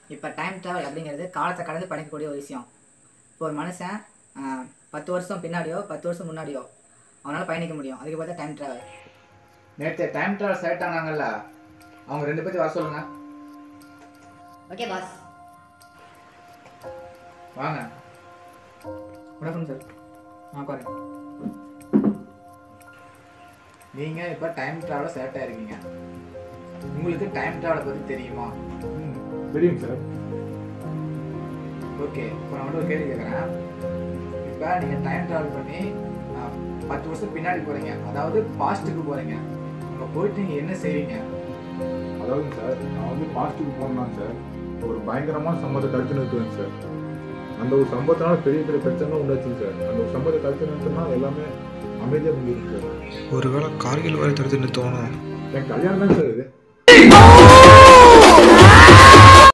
இப்போ time travel அப்படிங்கிறது காலத்தை கடந்து படிக்கக்கூடிய ஒரு விஷயம் இப்போ ஒரு மனுஷன் ஆஹ், பத்து வருஷம் பின்னாடியோ பத்து வருஷம் முன்னாடியோ அவனால் பயணிக்க முடியும் அதுக்கு பார்த்தா டைம் ட்ராவல் நேற்று டைம் ட்ராவல் செலக்ட் ஆனாங்கல்ல அவங்க ரெண்டு பேர்த்தையும் வர சொல்லுங்க ஓகே பாஸ் வாங்க வணக்கம் சார் நான் உட்காரு நீங்க இப்போ டைம் ட்ராவல செலக்ட் ஆயிருக்கீங்க உங்களுக்கு டைம் ட்ராவலை பத்தி தெரியுமா ம் தெரியும் சார் ஓகே இப்போ நான் வந்து ஒரு கேள்வி கேட்குறேன் இப்போ நீங்கள் டைம் ட்ராவல் பண்ணி ஆஹ், பத்து வருஷம் பின்னாடி போகிறீங்க அதாவது பாஸ்ட்டுக்கு போகிறீங்க அங்கே போயிட்டு நீங்கள் என்ன செய்வீங்க அதாவது சார் நான் வந்து பாஸ்ட்டுக்கு போனேன்னா சார் ஒரு பயங்கரமான சம்பவத்தை தடுத்து நிறுத்துவேன் சார் அந்த ஒரு சம்பவத்தினால பெரிய பெரிய பிரச்சனை உண்டாச்சு சார் அந்த ஒரு சம்பவத்தை தடுத்து நிறுத்தினா எல்லாமே அமைதியாக முடியும் சார் ஒருவேளை கார்கில் வரை தடுத்து நிறுத்தணும் என் கல்யாணம் தான் சார் இது